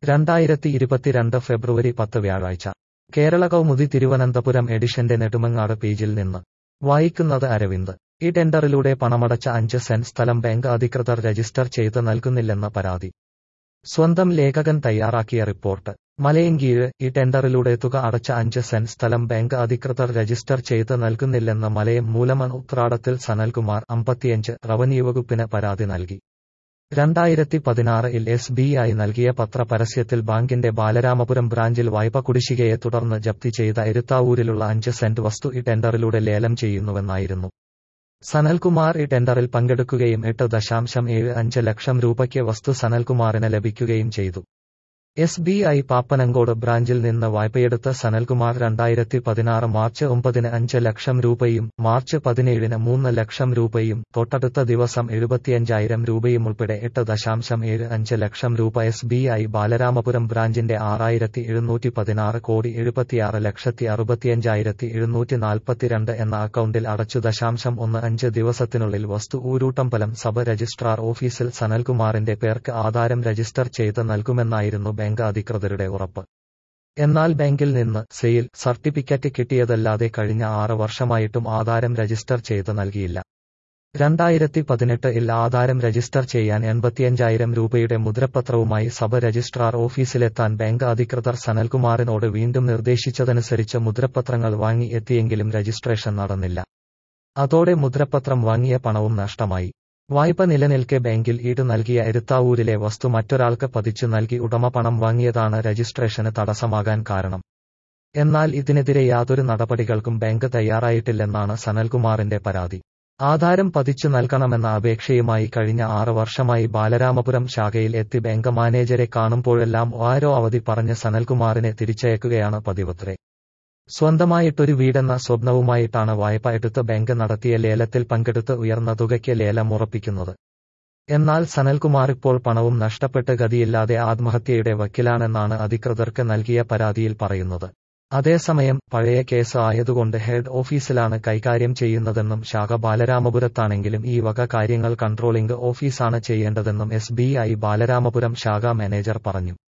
രണ്ടായിരത്തി ഇരുപത്തിരണ്ട് ഫെബ്രുവരി പത്ത് വ്യാഴാഴ്ച കേരള കൗമുദി തിരുവനന്തപുരം എഡിഷന്റെ നെടുമങ്ങാട് പേജിൽ നിന്ന് വായിക്കുന്നത് അരവിന്ദ് ഈ ടെൻഡറിലൂടെ പണമടച്ച അഞ്ച് സെന്റ് സ്ഥലം ബാങ്ക് അധികൃതർ രജിസ്റ്റർ ചെയ്ത് നൽകുന്നില്ലെന്ന പരാതി സ്വന്തം ലേഖകൻ തയ്യാറാക്കിയ റിപ്പോർട്ട് മലയങ്കീഴ് ഈ ടെൻഡറിലൂടെ തുക അടച്ച അഞ്ച് സെന്റ് സ്ഥലം ബാങ്ക് അധികൃതർ രജിസ്റ്റർ ചെയ്ത് നൽകുന്നില്ലെന്ന് മലയം മൂലമൺ ഉത്രാടത്തിൽ സനൽകുമാർ അമ്പത്തിയഞ്ച് റവന്യൂ വകുപ്പിന് പരാതി നൽകി രണ്ടായിരത്തി പതിനാറിൽ എസ് ബി ഐ നൽകിയ പത്രപരസ്യത്തിൽ ബാങ്കിന്റെ ബാലരാമപുരം ബ്രാഞ്ചിൽ വായ്പ കുടിശ്ശികയെ തുടർന്ന് ജപ്തി ചെയ്ത എരുത്താവൂരിലുള്ള അഞ്ച് സെന്റ് വസ്തു ഈ ടെൻഡറിലൂടെ ലേലം ചെയ്യുന്നുവെന്നായിരുന്നു സനൽകുമാർ ഈ ടെൻഡറിൽ പങ്കെടുക്കുകയും എട്ട് ദശാംശം ഏഴ് അഞ്ച് ലക്ഷം രൂപയ്ക്ക് വസ്തു സനൽകുമാറിന് ലഭിക്കുകയും ചെയ്തു എസ് ബി ഐ പാപ്പനങ്കോട് ബ്രാഞ്ചിൽ നിന്ന് വായ്പയെടുത്ത സനൽകുമാർ രണ്ടായിരത്തി പതിനാറ് മാർച്ച് ഒമ്പതിന് അഞ്ച് ലക്ഷം രൂപയും മാർച്ച് പതിനേഴിന് മൂന്ന് ലക്ഷം രൂപയും തൊട്ടടുത്ത ദിവസം എഴുപത്തിയഞ്ചായിരം രൂപയും ഉൾപ്പെടെ എട്ട് ദശാംശം ഏഴ് അഞ്ച് ലക്ഷം രൂപ എസ് ബി ഐ ബാലരാമപുരം ബ്രാഞ്ചിന്റെ ആറായിരത്തി എഴുന്നൂറ്റി പതിനാറ് കോടി എഴുപത്തിയാറ് ലക്ഷത്തി അറുപത്തിയഞ്ചായിരത്തി എഴുന്നൂറ്റി നാൽപ്പത്തിരണ്ട് എന്ന അക്കൗണ്ടിൽ അടച്ചു ദശാംശം ഒന്ന് അഞ്ച് ദിവസത്തിനുള്ളിൽ വസ്തു ഊരൂട്ടമ്പലം സബ് രജിസ്ട്രാർ ഓഫീസിൽ സനൽകുമാറിന്റെ പേർക്ക് ആധാരം രജിസ്റ്റർ ചെയ്ത് നൽകുമെന്നായിരുന്നു ബാങ്ക് അധികൃതരുടെ ഉറപ്പ് എന്നാൽ ബാങ്കിൽ നിന്ന് സെയിൽ സർട്ടിഫിക്കറ്റ് കിട്ടിയതല്ലാതെ കഴിഞ്ഞ ആറ് വർഷമായിട്ടും ആധാരം രജിസ്റ്റർ ചെയ്ത് നൽകിയില്ല രണ്ടായിരത്തി പതിനെട്ടിൽ ആധാരം രജിസ്റ്റർ ചെയ്യാൻ എൺപത്തിയഞ്ചായിരം രൂപയുടെ മുദ്രപത്രവുമായി സബ് രജിസ്ട്രാർ ഓഫീസിലെത്താൻ ബാങ്ക് അധികൃതർ സനൽകുമാറിനോട് വീണ്ടും നിർദ്ദേശിച്ചതനുസരിച്ച് മുദ്രപത്രങ്ങൾ വാങ്ങി എത്തിയെങ്കിലും രജിസ്ട്രേഷൻ നടന്നില്ല അതോടെ മുദ്രപത്രം വാങ്ങിയ പണവും നഷ്ടമായി വായ്പ നിലനിൽക്കെ ബാങ്കിൽ ഈട് നൽകിയ എരുത്താവൂരിലെ വസ്തു മറ്റൊരാൾക്ക് പതിച്ചു നൽകി ഉടമ പണം വാങ്ങിയതാണ് രജിസ്ട്രേഷന് തടസ്സമാകാൻ കാരണം എന്നാൽ ഇതിനെതിരെ യാതൊരു നടപടികൾക്കും ബാങ്ക് തയ്യാറായിട്ടില്ലെന്നാണ് സനൽകുമാറിന്റെ പരാതി ആധാരം പതിച്ചു നൽകണമെന്ന അപേക്ഷയുമായി കഴിഞ്ഞ ആറ് വർഷമായി ബാലരാമപുരം ശാഖയിൽ എത്തി ബാങ്ക് മാനേജരെ കാണുമ്പോഴെല്ലാം ആരോ അവധി പറഞ്ഞ് സനൽകുമാറിനെ തിരിച്ചയക്കുകയാണ് പതിവത്രേ സ്വന്തമായിട്ടൊരു വീടെന്ന സ്വപ്നവുമായിട്ടാണ് വായ്പ എടുത്ത് ബാങ്ക് നടത്തിയ ലേലത്തിൽ പങ്കെടുത്ത് ഉയർന്ന തുകയ്ക്ക് ലേലം ഉറപ്പിക്കുന്നത് എന്നാൽ സനൽകുമാർ ഇപ്പോൾ പണവും നഷ്ടപ്പെട്ട് ഗതിയില്ലാതെ ആത്മഹത്യയുടെ വക്കിലാണെന്നാണ് അധികൃതർക്ക് നൽകിയ പരാതിയിൽ പറയുന്നത് അതേസമയം പഴയ കേസ് ആയതുകൊണ്ട് ഹെഡ് ഓഫീസിലാണ് കൈകാര്യം ചെയ്യുന്നതെന്നും ശാഖ ബാലരാമപുരത്താണെങ്കിലും ഈ വക കാര്യങ്ങൾ കൺട്രോളിംഗ് ഓഫീസാണ് ചെയ്യേണ്ടതെന്നും എസ് ബാലരാമപുരം ശാഖാ മാനേജർ പറഞ്ഞു